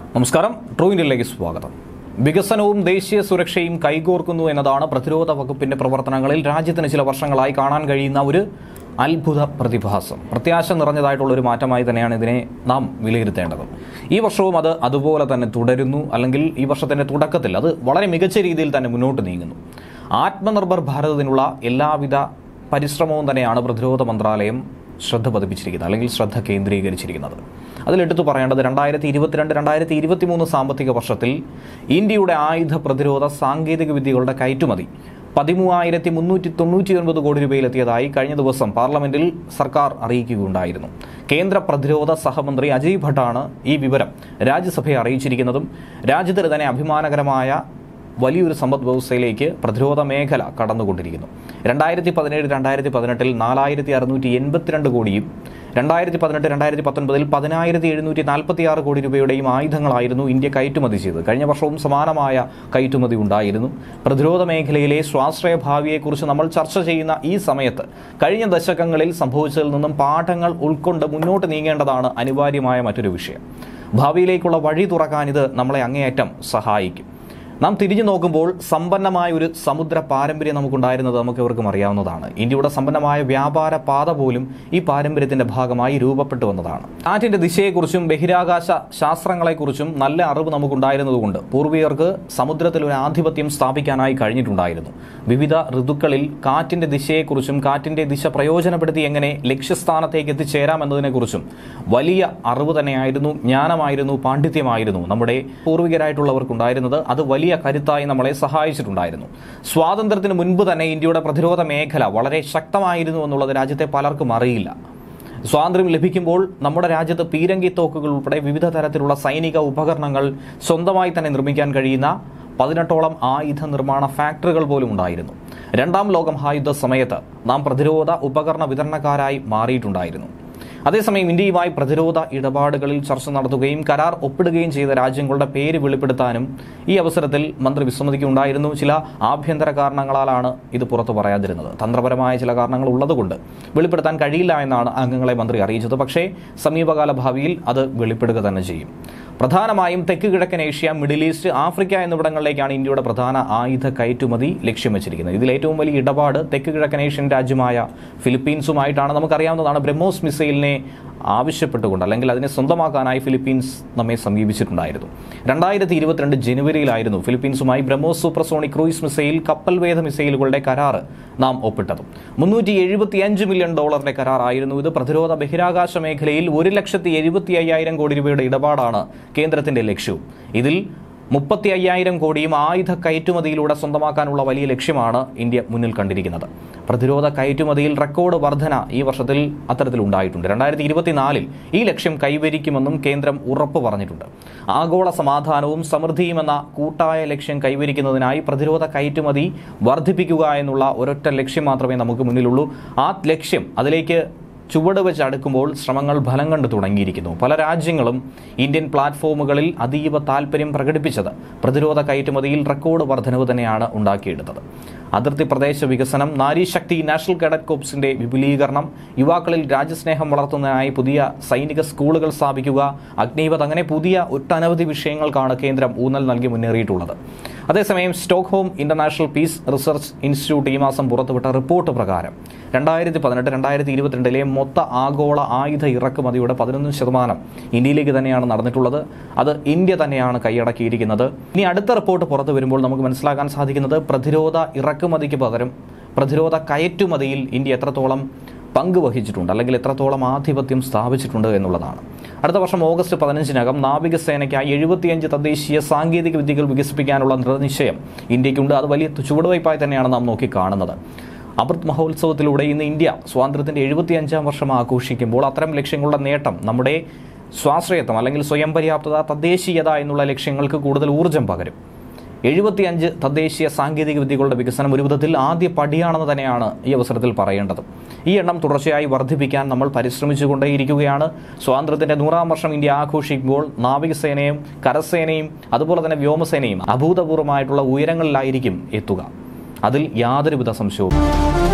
നമസ്കാരം ട്രൂ ഇന്ത്യയിലേക്ക് സ്വാഗതം വികസനവും ദേശീയ സുരക്ഷയും കൈകോർക്കുന്നു എന്നതാണ് പ്രതിരോധ വകുപ്പിന്റെ പ്രവർത്തനങ്ങളിൽ രാജ്യത്തിന് ചില വർഷങ്ങളായി കാണാൻ കഴിയുന്ന ഒരു അത്ഭുത പ്രതിഭാസം പ്രത്യാശ നിറഞ്ഞതായിട്ടുള്ള ഒരു മാറ്റമായി തന്നെയാണ് ഇതിനെ നാം വിലയിരുത്തേണ്ടത് ഈ വർഷവും അത് അതുപോലെ തന്നെ തുടരുന്നു അല്ലെങ്കിൽ ഈ വർഷത്തിന്റെ തുടക്കത്തിൽ അത് വളരെ മികച്ച രീതിയിൽ തന്നെ മുന്നോട്ട് നീങ്ങുന്നു ആത്മനിർഭർ ഭാരതത്തിനുള്ള എല്ലാവിധ പരിശ്രമവും തന്നെയാണ് പ്രതിരോധ മന്ത്രാലയം ശ്രദ്ധ പതിപ്പിച്ചിരിക്കുന്നത് അല്ലെങ്കിൽ ശ്രദ്ധ കേന്ദ്രീകരിച്ചിരിക്കുന്നത് അതിലെടുത്തു പറയേണ്ടത് രണ്ടായിരത്തി ഇരുപത്തിരണ്ട് രണ്ടായിരത്തി ഇരുപത്തി മൂന്ന് സാമ്പത്തിക വർഷത്തിൽ ഇന്ത്യയുടെ ആയുധ പ്രതിരോധ സാങ്കേതിക വിദ്യകളുടെ കയറ്റുമതി പതിമൂവായിരത്തി മുന്നൂറ്റി തൊണ്ണൂറ്റി ഒൻപത് കോടി രൂപയിലെത്തിയതായി കഴിഞ്ഞ ദിവസം പാർലമെന്റിൽ സർക്കാർ അറിയിക്കുകയുണ്ടായിരുന്നു കേന്ദ്ര പ്രതിരോധ സഹമന്ത്രി അജയ് ഭട്ടാണ് ഈ വിവരം രാജ്യസഭയെ അറിയിച്ചിരിക്കുന്നതും രാജ്യത്തിന് തന്നെ അഭിമാനകരമായ വലിയൊരു സമ്പദ് വ്യവസ്ഥയിലേക്ക് പ്രതിരോധ മേഖല കടന്നുകൊണ്ടിരിക്കുന്നു രണ്ടായിരത്തി പതിനേഴ് രണ്ടായിരത്തി പതിനെട്ടിൽ നാലായിരത്തി അറുന്നൂറ്റി എൺപത്തിരണ്ട് കോടിയും രണ്ടായിരത്തി പതിനെട്ട് രണ്ടായിരത്തി പത്തൊൻപതിൽ പതിനായിരത്തി എഴുന്നൂറ്റി നാൽപ്പത്തി ആറ് കോടി രൂപയുടെയും ആയുധങ്ങളായിരുന്നു ഇന്ത്യ കയറ്റുമതി ചെയ്തത് കഴിഞ്ഞ വർഷവും സമാനമായ കയറ്റുമതി ഉണ്ടായിരുന്നു പ്രതിരോധ മേഖലയിലെ സ്വാശ്രയ ഭാവിയെക്കുറിച്ച് നമ്മൾ ചർച്ച ചെയ്യുന്ന ഈ സമയത്ത് കഴിഞ്ഞ ദശകങ്ങളിൽ സംഭവിച്ചതിൽ നിന്നും പാഠങ്ങൾ ഉൾക്കൊണ്ട് മുന്നോട്ട് നീങ്ങേണ്ടതാണ് അനിവാര്യമായ മറ്റൊരു വിഷയം ഭാവിയിലേക്കുള്ള വഴി തുറക്കാൻ ഇത് നമ്മളെ അങ്ങേയറ്റം സഹായിക്കും നാം തിരിഞ്ഞു നോക്കുമ്പോൾ സമ്പന്നമായ ഒരു സമുദ്ര പാരമ്പര്യം നമുക്കുണ്ടായിരുന്നത് നമുക്ക് ഇവർക്കും അറിയാവുന്നതാണ് ഇന്ത്യയുടെ സമ്പന്നമായ വ്യാപാര പാത പോലും ഈ പാരമ്പര്യത്തിന്റെ ഭാഗമായി രൂപപ്പെട്ടു വന്നതാണ് കാറ്റിന്റെ ദിശയെക്കുറിച്ചും ബഹിരാകാശ ശാസ്ത്രങ്ങളെക്കുറിച്ചും നല്ല അറിവ് നമുക്കുണ്ടായിരുന്നതുകൊണ്ട് പൂർവികർക്ക് സമുദ്രത്തിൽ ഒരു ആധിപത്യം സ്ഥാപിക്കാനായി കഴിഞ്ഞിട്ടുണ്ടായിരുന്നു വിവിധ ഋതുക്കളിൽ കാറ്റിന്റെ ദിശയെക്കുറിച്ചും കാറ്റിന്റെ ദിശ പ്രയോജനപ്പെടുത്തി എങ്ങനെ ലക്ഷ്യസ്ഥാനത്തേക്ക് എത്തിച്ചേരാം എന്നതിനെക്കുറിച്ചും വലിയ അറിവ് തന്നെയായിരുന്നു ജ്ഞാനമായിരുന്നു പാണ്ഡിത്യമായിരുന്നു നമ്മുടെ പൂർവികരായിട്ടുള്ളവർക്കുണ്ടായിരുന്നത് അത് വലിയ കരുത്തായി നമ്മളെ സഹായിച്ചിട്ടുണ്ടായിരുന്നു സ്വാതന്ത്ര്യത്തിന് മുൻപ് തന്നെ ഇന്ത്യയുടെ പ്രതിരോധ മേഖല വളരെ ശക്തമായിരുന്നു എന്നുള്ളത് രാജ്യത്തെ പലർക്കും അറിയില്ല സ്വാതന്ത്ര്യം ലഭിക്കുമ്പോൾ നമ്മുടെ രാജ്യത്ത് പീരങ്കി തോക്കുകൾ ഉൾപ്പെടെ വിവിധ തരത്തിലുള്ള സൈനിക ഉപകരണങ്ങൾ സ്വന്തമായി തന്നെ നിർമ്മിക്കാൻ കഴിയുന്ന പതിനെട്ടോളം ആയുധ നിർമ്മാണ ഫാക്ടറികൾ പോലും ഉണ്ടായിരുന്നു രണ്ടാം ലോക മഹായുദ്ധ സമയത്ത് നാം പ്രതിരോധ ഉപകരണ വിതരണക്കാരായി മാറിയിട്ടുണ്ടായിരുന്നു അതേസമയം ഇന്ത്യയുമായി പ്രതിരോധ ഇടപാടുകളിൽ ചർച്ച നടത്തുകയും കരാർ ഒപ്പിടുകയും ചെയ്ത രാജ്യങ്ങളുടെ പേര് വെളിപ്പെടുത്താനും ഈ അവസരത്തിൽ മന്ത്രി വിസമ്മതിക്കുകയുണ്ടായിരുന്നു ചില ആഭ്യന്തര കാരണങ്ങളാലാണ് ഇത് പുറത്തു പറയാതിരുന്നത് തന്ത്രപരമായ ചില കാരണങ്ങൾ ഉള്ളതുകൊണ്ട് വെളിപ്പെടുത്താൻ കഴിയില്ല എന്നാണ് അംഗങ്ങളെ മന്ത്രി അറിയിച്ചത് പക്ഷേ സമീപകാല ഭാവിയിൽ അത് വെളിപ്പെടുക തന്നെ ചെയ്യും പ്രധാനമായും തെക്ക് കിഴക്കൻ ഏഷ്യ മിഡിൽ ഈസ്റ്റ് ആഫ്രിക്ക എന്നിവിടങ്ങളിലേക്കാണ് ഇന്ത്യയുടെ പ്രധാന ആയുധ കയറ്റുമതി ലക്ഷ്യം വെച്ചിരിക്കുന്നത് ഇതിൽ ഏറ്റവും വലിയ ഇടപാട് തെക്ക് കിഴക്കൻ ഏഷ്യൻ രാജ്യമായ ഫിലിപ്പീൻസുമായിട്ടാണ് നമുക്കറിയാവുന്നതാണ് ബ്രഹ്മോസ് മിസൈലിനെ ആവശ്യപ്പെട്ടുകൊണ്ട് അല്ലെങ്കിൽ അതിനെ സ്വന്തമാക്കാനായി ഫിലിപ്പീൻസ് നമ്മെ സമീപിച്ചിട്ടുണ്ടായിരുന്നു രണ്ടായിരത്തി ഇരുപത്തിരണ്ട് ജനുവരിയിലായിരുന്നു ഫിലിപ്പീൻസുമായി ബ്രഹ്മോസ് സൂപ്പർസോണിക് ക്രൂയിസ് മിസൈൽ കപ്പൽവേധ മിസൈലുകളുടെ കരാറ് നാം ഒപ്പിട്ടത് മുന്നൂറ്റി എഴുപത്തിയഞ്ച് മില്യൺ ഡോളറിന്റെ കരാറായിരുന്നു ഇത് പ്രതിരോധ ബഹിരാകാശ മേഖലയിൽ ഒരു ലക്ഷത്തി എഴുപത്തി അയ്യായിരം കോടി രൂപയുടെ ഇടപാടാണ് കേന്ദ്രത്തിന്റെ ലക്ഷ്യവും ഇതിൽ മുപ്പത്തി അയ്യായിരം കോടിയും ആയുധ കയറ്റുമതിയിലൂടെ സ്വന്തമാക്കാനുള്ള വലിയ ലക്ഷ്യമാണ് ഇന്ത്യ മുന്നിൽ കണ്ടിരിക്കുന്നത് പ്രതിരോധ കയറ്റുമതിയിൽ റെക്കോർഡ് വർധന ഈ വർഷത്തിൽ അത്തരത്തിൽ ഉണ്ടായിട്ടുണ്ട് രണ്ടായിരത്തി ഇരുപത്തിനാലിൽ ഈ ലക്ഷ്യം കൈവരിക്കുമെന്നും കേന്ദ്രം ഉറപ്പ് പറഞ്ഞിട്ടുണ്ട് ആഗോള സമാധാനവും സമൃദ്ധിയും എന്ന കൂട്ടായ ലക്ഷ്യം കൈവരിക്കുന്നതിനായി പ്രതിരോധ കയറ്റുമതി വർദ്ധിപ്പിക്കുക എന്നുള്ള ഒരൊറ്റ ലക്ഷ്യം മാത്രമേ നമുക്ക് മുന്നിലുള്ളൂ ആ ലക്ഷ്യം അതിലേക്ക് ചുവട് വെച്ച് അടുക്കുമ്പോൾ ശ്രമങ്ങൾ ഫലം കണ്ടു തുടങ്ങിയിരിക്കുന്നു പല രാജ്യങ്ങളും ഇന്ത്യൻ പ്ലാറ്റ്ഫോമുകളിൽ അതീവ താൽപ്പര്യം പ്രകടിപ്പിച്ചത് പ്രതിരോധ കയറ്റുമതിയിൽ റെക്കോർഡ് വർധനവ് തന്നെയാണ് ഉണ്ടാക്കിയെടുത്തത് അതിർത്തി പ്രദേശ വികസനം നാരീശക്തി നാഷണൽ കേഡറ്റ് കോപ്സിന്റെ വിപുലീകരണം യുവാക്കളിൽ രാജ്യസ്നേഹം വളർത്തുന്നതിനായി പുതിയ സൈനിക സ്കൂളുകൾ സ്ഥാപിക്കുക അഗ്നിപഥ് അങ്ങനെ പുതിയ ഒട്ടനവധി വിഷയങ്ങൾക്കാണ് കേന്ദ്രം ഊന്നൽ നൽകി മുന്നേറിയിട്ടുള്ളത് അതേസമയം Stockholm International Peace Research Institute ഈ മാസം പുറത്തുവിട്ട റിപ്പോർട്ട് പ്രകാരം രണ്ടായിരത്തി പതിനെട്ട് രണ്ടായിരത്തി ഇരുപത്തിരണ്ടിലെ മൊത്ത ആഗോള ആയുധ ഇറക്കുമതിയുടെ പതിനൊന്ന് ശതമാനം ഇന്ത്യയിലേക്ക് തന്നെയാണ് നടന്നിട്ടുള്ളത് അത് ഇന്ത്യ തന്നെയാണ് കൈയടക്കിയിരിക്കുന്നത് ഇനി അടുത്ത റിപ്പോർട്ട് പുറത്തു വരുമ്പോൾ നമുക്ക് മനസ്സിലാക്കാൻ സാധിക്കുന്നത് പ്രതിരോധ ഇറക്കുമതിക്ക് പകരം പ്രതിരോധ കയറ്റുമതിയിൽ ഇന്ത്യ എത്രത്തോളം പങ്ക് വഹിച്ചിട്ടുണ്ട് അല്ലെങ്കിൽ എത്രത്തോളം ആധിപത്യം സ്ഥാപിച്ചിട്ടുണ്ട് എന്നുള്ളതാണ് അടുത്ത വർഷം ഓഗസ്റ്റ് പതിനഞ്ചിനകം നാവികസേനയ്ക്കായി എഴുപത്തിയഞ്ച് തദ്ദേശീയ സാങ്കേതിക വിദ്യകൾ വികസിപ്പിക്കാനുള്ള ദൃഢനിശ്ചയം ഇന്ത്യക്കുണ്ട് അത് വലിയ ചുവടുവയ്പായി തന്നെയാണ് നാം നോക്കി കാണുന്നത് അമൃത് മഹോത്സവത്തിലൂടെ ഇന്ന് ഇന്ത്യ സ്വാതന്ത്ര്യത്തിന്റെ എഴുപത്തിയഞ്ചാം വർഷം ആഘോഷിക്കുമ്പോൾ അത്തരം ലക്ഷ്യങ്ങളുടെ നേട്ടം നമ്മുടെ സ്വാശ്രയത്വം അല്ലെങ്കിൽ സ്വയം പര്യാപ്തത തദ്ദേശീയത എന്നുള്ള ലക്ഷ്യങ്ങൾക്ക് കൂടുതൽ ഊർജ്ജം പകരും എഴുപത്തിയഞ്ച് തദ്ദേശീയ സാങ്കേതിക വിദ്യകളുടെ വികസനം ഒരു വിധത്തിൽ ആദ്യ പടിയാണെന്ന് തന്നെയാണ് ഈ അവസരത്തിൽ പറയേണ്ടത് ഈ എണ്ണം തുടർച്ചയായി വർദ്ധിപ്പിക്കാൻ നമ്മൾ പരിശ്രമിച്ചുകൊണ്ടേയിരിക്കുകയാണ് സ്വാതന്ത്ര്യത്തിന്റെ നൂറാം വർഷം ഇന്ത്യ ആഘോഷിക്കുമ്പോൾ നാവികസേനയും കരസേനയും അതുപോലെ തന്നെ വ്യോമസേനയും അഭൂതപൂർവമായിട്ടുള്ള ഉയരങ്ങളിലായിരിക്കും എത്തുക അതിൽ യാതൊരുവിധ സംശയവും